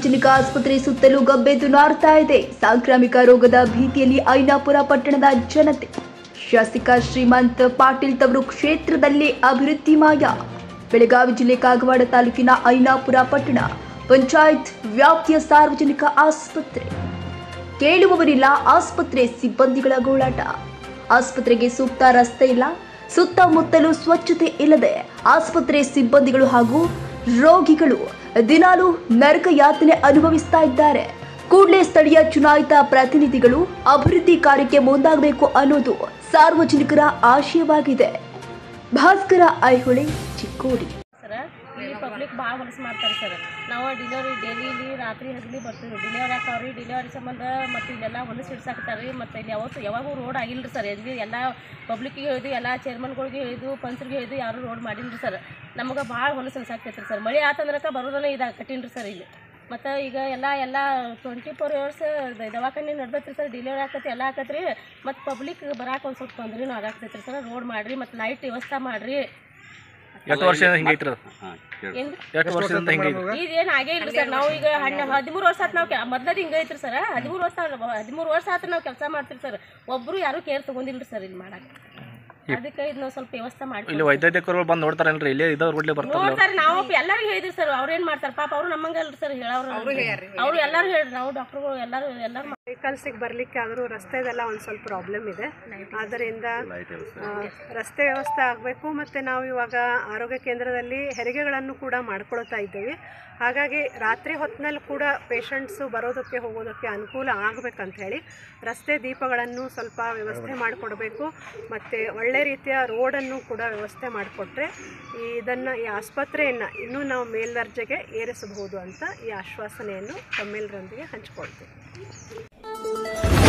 ಸಾರ್ವಜನಿಕ ಆಸ್ಪತ್ರೆ ಸುತ್ತಲೂ ಗಬ್ಬೆದ್ದು ನಾರ್ತಾ ಇದೆ ಸಾಂಕ್ರಾಮಿಕ ರೋಗದ ಭೀತಿಯಲ್ಲಿ ಐನಾಪುರ ಪಟ್ಟಣದ ಜನತೆ ಶಾಸಕ ಶ್ರೀಮಂತ್ ಪಾಟೀಲ್ ತವರು ಕ್ಷೇತ್ರದಲ್ಲಿ ಅಭಿವೃದ್ಧಿ ಮಾಯ ಬೆಳಗಾವಿ ಜಿಲ್ಲೆ ಕಾಗವಾಡ ತಾಲೂಕಿನ ಐನಾಪುರ ಪಟ್ಟಣ ಪಂಚಾಯತ್ ವ್ಯಾಪ್ತಿಯ ಸಾರ್ವಜನಿಕ ಆಸ್ಪತ್ರೆ ಕೇಳುವವರಿಲ್ಲ ಆಸ್ಪತ್ರೆ ಸಿಬ್ಬಂದಿಗಳ ಗೋಳಾಟ ಆಸ್ಪತ್ರೆಗೆ ಸೂಕ್ತ ರಸ್ತೆ ಇಲ್ಲ ಸುತ್ತಮುತ್ತಲು ಸ್ವಚ್ಛತೆ ಇಲ್ಲದೆ ಆಸ್ಪತ್ರೆ ಸಿಬ್ಬಂದಿಗಳು ಹಾಗೂ ರೋಗಿಗಳು ದಿನಾಲು ನರಕ ಯಾತನೆ ಅನುಭವಿಸ್ತಾ ಇದ್ದಾರೆ ಕೂಡಲೇ ಸ್ಥಳೀಯ ಚುನಾಯಿತ ಪ್ರತಿನಿಧಿಗಳು ಅಭಿವೃದ್ಧಿ ಕಾರ್ಯಕ್ಕೆ ಮುಂದಾಗಬೇಕು ಅನ್ನೋದು ಸಾರ್ವಜನಿಕರ ಆಶಯವಾಗಿದೆ ಭಾಸ್ಕರ ಐಹೊಳೆ ಚಿಕ್ಕೋಡಿ ಸರ ಇಲ್ಲಿ ಪಬ್ಲಿಕ್ ಭಾಳ ಹೊಲಸು ಮಾಡ್ತಾರೆ ಸರ್ ನಾವು ಡಿಲಿವರಿ ಡೈಲಿ ಇಲ್ಲಿ ರಾತ್ರಿ ಹಗಲಿ ಬರ್ತೀವಿ ಡಿಲಿವರಿ ಹಾಕವ್ರಿ ಡಿಲಿವರಿ ಸಂಬಂಧ ಮತ್ತು ಇಲ್ಲೆಲ್ಲ ಹೊಲಸು ಹಿಡ್ಸಾಕ್ತಾರೆ ರೀ ಮತ್ತು ಇಲ್ಲಿ ಯಾವತ್ತು ಯಾವಾಗೂ ರೋಡ್ ಆಗಿಲ್ಲ ರೀ ಸರ್ ಇಲ್ಲಿ ಎಲ್ಲ ಪಬ್ಲಿಕ್ಕಿಗೆ ಹೇಳಿದ್ವಿ ಎಲ್ಲ ಚೇರ್ಮನ್ಗಳಿಗೆ ಹೇಳಿದ್ವು ಪಂಚರಿಗೆ ಹೇಳಿದ್ವಿ ಯಾರೂ ರೋಡ್ ಮಾಡಿಲ್ಲ ರೀ ಸರ್ ನಮಗೆ ಭಾಳ ಹೊಲಸು ಹಿಡ್ಸಾಕ್ತೈತೆ ರೀ ಸರ್ ಮಳೆ ಆತಂದ್ರಕ ಬರೋದನ್ನ ಇದು ಕಠಿಣ ರೀ ಸರ್ ಇಲ್ಲಿ ಮತ್ತು ಈಗ ಎಲ್ಲ ಎಲ್ಲ ಟ್ವೆಂಟಿ ಫೋರ್ ಅವರ್ಸ್ ದವಾಖಾನೆ ನಡ್ದೈತೆ ರೀ ಸರ್ ಡಿಲಿವರಿ ಆಕತಿ ಎಲ್ಲ ಆಕತ್ರಿ ಮತ್ತು ಪಬ್ಲಿಕ್ ಬರಾಕ ಒಂದು ಸ್ವಲ್ಪ ತೊಂದ್ರೆನೂ ಆಗತ್ತೈತೆ ರೀ ಸರ್ ರೋಡ್ ಮಾಡಿರಿ ಮತ್ತು ಲೈಟ್ ವ್ಯವಸ್ಥೆ ಮಾಡಿರಿ ಎಷ್ಟು ವರ್ಷದಿಂದ ಹಿಂಗೈತ್ರಿ ಅದು ಏನು ಎಷ್ಟು ವರ್ಷದಿಂದ ಹಿಂಗೈತಿ ಇದೇನು ಆಗೇ ಇಲ್ಲ ಸರ್ ನಾವು ಈಗ ಹಣ್ಣು ಹದಿಮೂರು ವರ್ಷ ಆತು ನಾವು ಮೊದ್ಲದ ಹಿಂಗೆ ಐತ್ರಿ ಸರ್ ಹದಿಮೂರು ವರ್ಷ ಹದಿಮೂರು ವರ್ಷ ಆತು ನಾವು ಕೆಲಸ ಮಾಡ್ತೀವಿ ಸರ್ ಒಬ್ಬರು ಯಾರೂ ಕೇರ್ ತೊಗೊಂಡಿಲ್ಲ ಸರ್ ಇಲ್ಲಿ ಮಾಡಕ್ಕೆ ಅದಕ್ಕೆ ಇದು ನಾವು ಸ್ವಲ್ಪ ವ್ಯವಸ್ಥೆ ಮಾಡಿ ಇಲ್ಲಿ ವೈದ್ಯಕರು ಬಂದು ನೋಡ್ತಾರಲ್ರಿ ಇಲ್ಲೇ ಇದ್ದವ್ರು ಕೂಡಲೇ ಬರ್ತಾರಲ್ಲ ನೋಡ್ತಾರೆ ನಾವು ಎಲ್ಲರಿಗೂ ಹೇಳಿದ್ರಿ ಸರ್ ಅವ್ರೇನ್ ಮಾಡ್ತಾರೆ ಪಾಪ ಅವ್ರು ನಮ್ಮಂಗಲ್ರಿ ಸರ್ ಹೇಳೋರು ಅವ್ರು ಎಲ್ಲರೂ ಹೇಳ್ರಿ ನಾವು ಡಾಕ್ಟರ್ಗಳು ಎಲ್ಲರೂ ಎಲ್ಲರೂ ವೆಹಿಕಲ್ಸಿಗೆ ಬರಲಿಕ್ಕೆ ಆದರೂ ರಸ್ತೆದೆಲ್ಲ ಒಂದು ಸ್ವಲ್ಪ ಪ್ರಾಬ್ಲಮ್ ಇದೆ ಆದ್ದರಿಂದ ಆ, ರಸ್ತೆ ವ್ಯವಸ್ಥೆ ಆಗಬೇಕು ಮತ್ತು ನಾವು ಇವಾಗ ಆರೋಗ್ಯ ಕೇಂದ್ರದಲ್ಲಿ ಹೆರಿಗೆಗಳನ್ನು ಕೂಡ ಮಾಡ್ಕೊಳ್ತಾ ಇದ್ದೀವಿ ಹಾಗಾಗಿ ರಾತ್ರಿ ಹೊತ್ತಿನಲ್ಲಿ ಕೂಡ ಪೇಷಂಟ್ಸು ಬರೋದಕ್ಕೆ ಹೋಗೋದಕ್ಕೆ ಅನುಕೂಲ ಆಗಬೇಕಂತ ಹೇಳಿ ರಸ್ತೆ ದೀಪಗಳನ್ನು ಸ್ವಲ್ಪ ವ್ಯವಸ್ಥೆ ಮಾಡಿಕೊಡ್ಬೇಕು ಮತ್ತು ಒಳ್ಳೆ ರೀತಿಯ ರೋಡನ್ನು ಕೂಡ ವ್ಯವಸ್ಥೆ ಮಾಡಿಕೊಟ್ರೆ ಇದನ್ನು ಈ ಆಸ್ಪತ್ರೆಯನ್ನು ಇನ್ನೂ ನಾವು ಮೇಲ್ದರ್ಜೆಗೆ ಏರಿಸಬಹುದು ಅಂತ ಈ ಆಶ್ವಾಸನೆಯನ್ನು ತಮ್ಮೆಲ್ಲರೊಂದಿಗೆ ಹಂಚಿಕೊಳ್ತೀವಿ